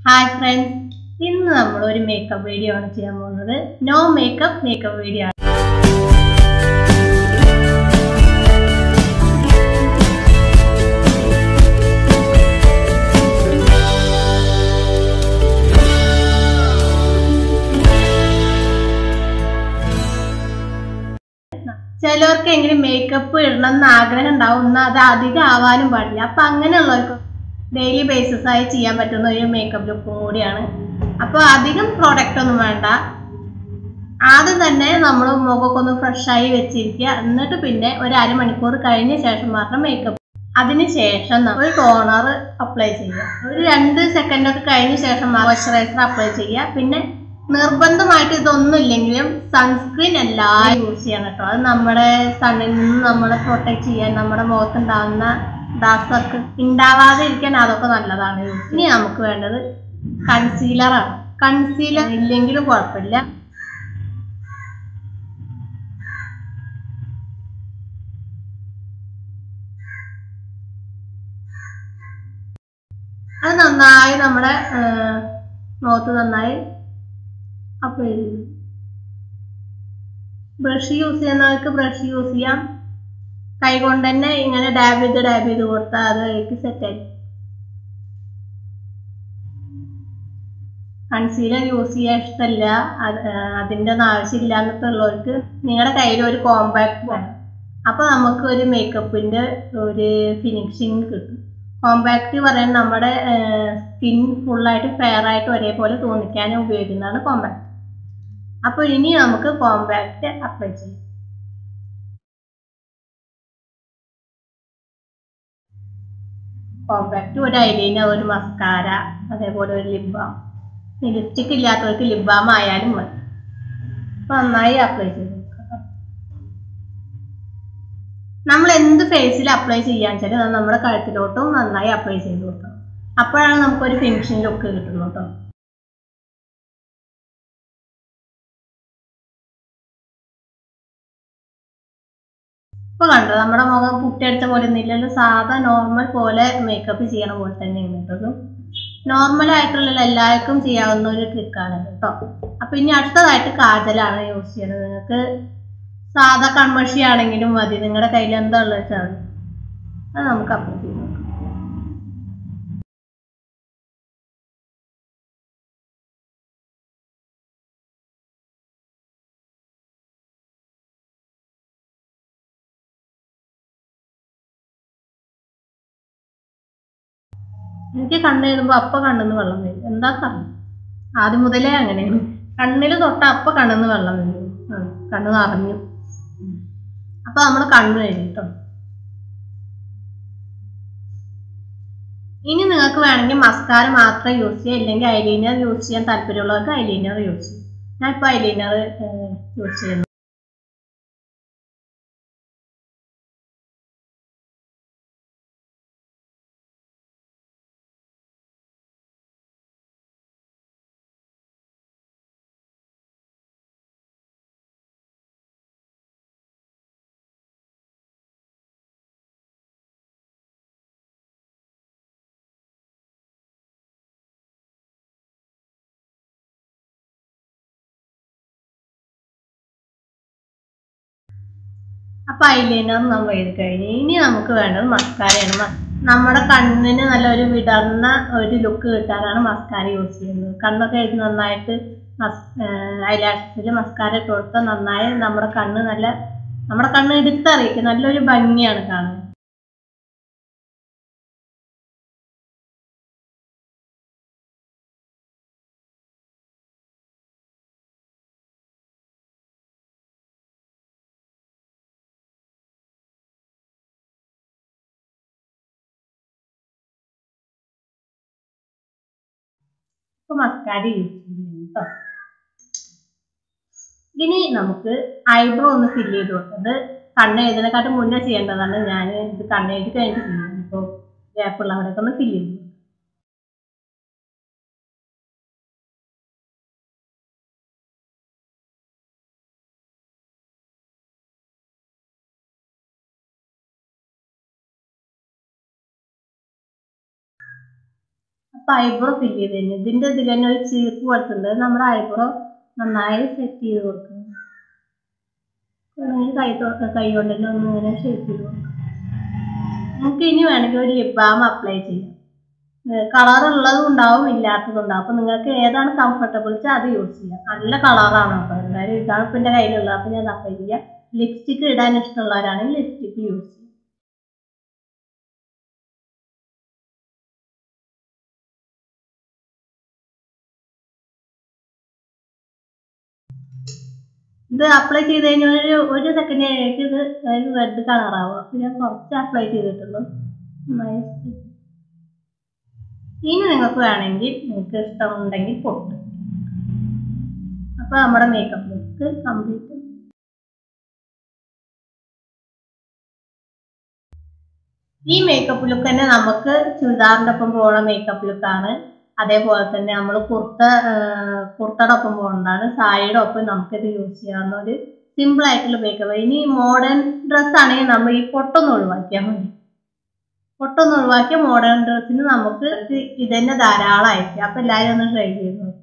Hi friends ഇന്ന് നമ്മൾ ഒരു മേക്കപ്പ് വീഡിയോ ആണ് ചെയ്യാൻ പോകുന്നത് നോ മേക്കപ്പ് മേക്കപ്പ് വീഡിയോ ആണ് ചിലവർക്ക് എങ്ങനെ മേക്കപ്പ് ഇടണം എന്ന് ആഗ്രഹം ഉണ്ടാവും എന്നാൽ അത് അധികം ആവാനും പാടില്ല അപ്പൊ അങ്ങനെയുള്ളവർക്ക് ഡെയിലി ബേസിസ് ആയി ചെയ്യാൻ പറ്റുന്ന ഒരു മേക്കപ്പ് ലുക്കും കൂടിയാണ് അപ്പോൾ അധികം പ്രോഡക്റ്റ് ഒന്നും വേണ്ട ആദ്യം തന്നെ നമ്മൾ മുഖമൊക്കെ ഒന്ന് ഫ്രഷ് ആയി വെച്ചിരിക്കുക എന്നിട്ട് പിന്നെ ഒരു അരമണിക്കൂർ കഴിഞ്ഞ ശേഷം മാത്രം മേക്കപ്പ് അതിന് ശേഷം ന- ഒരു ടോണർ അപ്ലൈ ചെയ്യുക ഒരു രണ്ട് സെക്കൻഡ് ഒക്കെ കഴിഞ്ഞ ശേഷം മോയ്സ്ചറൈസർ അപ്ലൈ ചെയ്യുക പിന്നെ നിർബന്ധമായിട്ട് ഇതൊന്നും ഇല്ലെങ്കിലും സൺസ്ക്രീൻ എല്ലാവരും യൂസ് ചെയ്യണം കേട്ടോ അത് നമ്മുടെ സണ്ണിൽ നിന്ന് നമ്മളെ പ്രൊട്ടക്ട് ചെയ്യാൻ നമ്മുടെ മുഖത്തുണ്ടാകുന്ന ഡാർക്ക് സർക്കിൾ ഉണ്ടാവാതെ ഇരിക്കാൻ അതൊക്കെ നല്ലതാണ് യൂസ് ഇനി നമുക്ക് വേണ്ടത് കൺസീലറാണ് കൺസീലർ ഇല്ലെങ്കിലും കുഴപ്പമില്ല അത് നന്നായി നമ്മുടെ ആ, മുഖത്ത് നന്നായി അപ്ലൈ ചെയ്യും ബ്രഷ് യൂസ് ചെയ്യുന്നവർക്ക് ബ്രഷ് യൂസ് ചെയ്യാം കൈ കൊണ്ട് തന്നെ ഇങ്ങനെ ഡാബ് ചെയ്ത് ഡാബ് ചെയ്ത് കൊടുത്താൽ അത് അതിലേക്ക് സെറ്റായി കൺസീലർ യൂസ് ചെയ്യാൻ ഇഷ്ടമല്ല അത് ആ, അതിൻ്റെ ഒന്നും ആവശ്യമില്ല എന്നൊക്കെ ഉള്ളവർക്ക് നിങ്ങളുടെ കയ്യിൽ ഒരു കോമ്പാക്ട് വേണം അപ്പോൾ നമുക്ക് ഒരു മേക്കപ്പിൻ്റെ ഒരു ഫിനിഷിങ് കിട്ടും കോമ്പാക്ട് പറയുന്നത് നമ്മുടെ സ്കിൻ ഫുള്ളായിട്ട് ഫെയർ ആയിട്ട് ഒരേപോലെ തോന്നിക്കാനും ഉപയോഗിക്കുന്നതാണ് കോമ്പാക്ട് അപ്പോൾ ഇനി നമുക്ക് കോമ്പാക്ട് അപ്ലൈ ചെയ്യാം കോമ്പാക്ട് ഒരു ഐലൈനർ ഒരു മസ്കാര അതേപോലെ ഒരു ലിപ് ബാം ലിപ്സ്റ്റിക് ഇല്ലാത്തവർക്ക് ലിപ് ബാം ആയാലും മതി അപ്പോൾ നന്നായി അപ്ലൈ ചെയ്ത് കൊടുക്കാം നമ്മൾ എന്ത് ഫേസിൽ അപ്ലൈ ചെയ്യാന്ന് വെച്ചാൽ അത് നമ്മുടെ കഴുത്തിലോട്ടും നന്നായി അപ്ലൈ ചെയ്ത് കൊടുക്കണം അപ്പോഴാണ് നമുക്കൊരു ഫിനിഷിംഗ് ലുക്ക് കിട്ടുന്നത് കേട്ടോ ഇപ്പൊ കണ്ടോ നമ്മുടെ മുഖം പുട്ടിയടിച്ച പോലെ ഒന്നും ഇല്ലല്ലോ സാധാ നോർമൽ പോലെ മേക്കപ്പ് ചെയ്യണ പോലെ തന്നെയാണ് കേട്ടത് നോർമൽ ആയിട്ടുള്ള എല്ലാവർക്കും ചെയ്യാവുന്ന ഒരു ട്രിക്കാണ് കേട്ടോ അപ്പൊ ഇനി അടുത്തതായിട്ട് കാജലാണ് യൂസ് ചെയ്യുന്നത് നിങ്ങൾക്ക് സാധാ കൺമഷി ആണെങ്കിലും മതി നിങ്ങളുടെ കയ്യിൽ എന്താ ഉള്ളത് വെച്ചാൽ മതി. അത് നമുക്ക് അപ്ലൈ ചെയ്ത് നോക്കാം എനിക്ക് കണ്ണ് എഴുതുമ്പോൾ അപ്പ കണ്ണെന്ന് വെള്ളം വരും എന്താ കാരണം ആദ്യം മുതലേ അങ്ങനെയാണ് കണ്ണിൽ തൊട്ട അപ്പ കണ്ണെന്ന് വെള്ളം വരും ആ, കണ്ണ് നിറഞ്ഞു അപ്പൊ നമ്മൾ കണ്ണ് എഴുതി കേട്ടോ ഇനി നിങ്ങൾക്ക് വേണമെങ്കിൽ മസ്കാര മാത്രം യൂസ് ചെയ്യാം ഇല്ലെങ്കിൽ ഐലൈനർ യൂസ് ചെയ്യാൻ താല്പര്യമുള്ളവർക്ക് ഐലൈനർ യൂസ് ചെയ്യും ഞാൻ ഇപ്പോൾ ഐലൈനർ യൂസ് ചെയ്യുന്നു അപ്പൊ ഐലൈനർ നമ്മൾ എഴുതി കഴിഞ്ഞു ഇനി നമുക്ക് വേണ്ടത് മസ്കാരയാണ് മ- നമ്മുടെ കണ്ണിന് നല്ല ഒരു വിടർന്ന ഒരു ലുക്ക് കിട്ടാനാണ് മസ്കാര യൂസ് ചെയ്യുന്നത് കണ്ണൊക്കെ എഴുതി നന്നായിട്ട് ഐലാഷസിൽ മസ്കാര ഇട്ട് കൊടുത്താൽ നന്നായി നമ്മുടെ കണ്ണ് നല്ല നമ്മുടെ കണ്ണ് എടുത്തറിയിക്കും നല്ലൊരു ഭംഗിയാണ് കാണാൻ ഇപ്പൊ മസ്കാര യൂസ് ചെയ്യുന്നു കേട്ടോ ഇനി നമുക്ക് ഐബ്രോ ഒന്ന് ഫില്ല് ചെയ്ത് കൊടുത്തത് കണ്ണ് എഴുതിനെക്കാട്ടും മുന്നേ ചെയ്യേണ്ടതാണ് ഞാൻ ഇത് കണ്ണ് എഴുതി കഴിഞ്ഞിട്ട് ചെയ്യുന്നത് ഇപ്പോൾ ഗ്യാപ്പുള്ള അവിടെയൊക്കെ ഒന്ന് ഫില്ല് ചെയ്തു അപ്പൊ ഐബ്രോ ഫില്ല് ചെയ്ത് കഴിഞ്ഞു ഇതിന്റെ ഇതിൽ തന്നെ ഒരു ചീർപ്പ് പോലത്തുണ്ട് അത് നമ്മുടെ ഐബ്രോ നന്നായി സെറ്റ് ചെയ്ത് കൊടുക്കണം വേണമെങ്കിൽ കൈ തൊ- കൈ കൊണ്ട് തന്നെ ഒന്ന് ഇങ്ങനെ ഷേപ്പ് ചെയ്ത് കൊടുക്കാം നമുക്ക് ഇനി വേണമെങ്കിൽ ഒരു ലിപ് ബാം അപ്ലൈ ചെയ്യാം കളർ ഉള്ളതും ഉണ്ടാവും ഇല്ലാത്തതും ഉണ്ടാവും അപ്പൊ നിങ്ങൾക്ക് ഏതാണ് കംഫർട്ടബിൾ വെച്ചാൽ അത് യൂസ് ചെയ്യാം നല്ല കളറാണ് കേട്ടോ എന്തായാലും ഇതാണ് ഇപ്പൊ എന്റെ കയ്യിലുള്ളത് അപ്പൊ ഞാൻ അപ്ലൈ ചെയ്യാം ലിപ്സ്റ്റിക് ഇടാൻ ഇഷ്ടമുള്ളവരാണെങ്കിൽ ലിപ്സ്റ്റിക് യൂസ് ചെയ്യും ഇത് അപ്ലൈ ചെയ്ത് കഴിഞ്ഞാൽ ഒരു ഒരു സെക്കൻഡ് കഴിഞ്ഞിട്ട് ഇത് ഒരു റെഡ് കളറാവും അപ്പൊ ഞാൻ കുറച്ച് അപ്ലൈ ചെയ്തിട്ടുള്ളൂ നന്നായി stick. ഇനി നിങ്ങൾക്ക് വേണമെങ്കിൽ നിങ്ങൾക്ക് ഇഷ്ടമുണ്ടെങ്കിൽ പൊട്ട് അപ്പൊ നമ്മുടെ മേക്കപ്പ് ലുക്ക് കംപ്ലീറ്റ് ഈ മേക്കപ്പ് ലുക്ക് തന്നെ നമുക്ക് ചുരിദാറിന്റെ ഒപ്പം പോകുന്ന മേക്കപ്പ് ലുക്കാണ് അതേപോലെ തന്നെ നമ്മൾ കുർത്ത കുർത്തയുടെ ഒപ്പം പോകുന്നതാണ് സാരിയുടെ ഒപ്പം നമുക്കിത് യൂസ് ചെയ്യാവുന്ന ഒരു സിമ്പിൾ ആയിട്ടുള്ള മേക്കപ്പ് ഇനി മോഡേൺ ഡ്രസ് ആണെങ്കിൽ നമ്മൾ ഈ പൊട്ടൊന്ന് ഒഴിവാക്കിയാൽ മതി പൊട്ടൊന്ന് ഒഴിവാക്കിയ മോഡേൺ ഡ്രസ്സിന് നമുക്ക് ഇത് തന്നെ ധാരാളമായിരിക്കും അപ്പൊ എല്ലാവരും ഒന്ന് ട്രൈ ചെയ്ത് നോക്കുക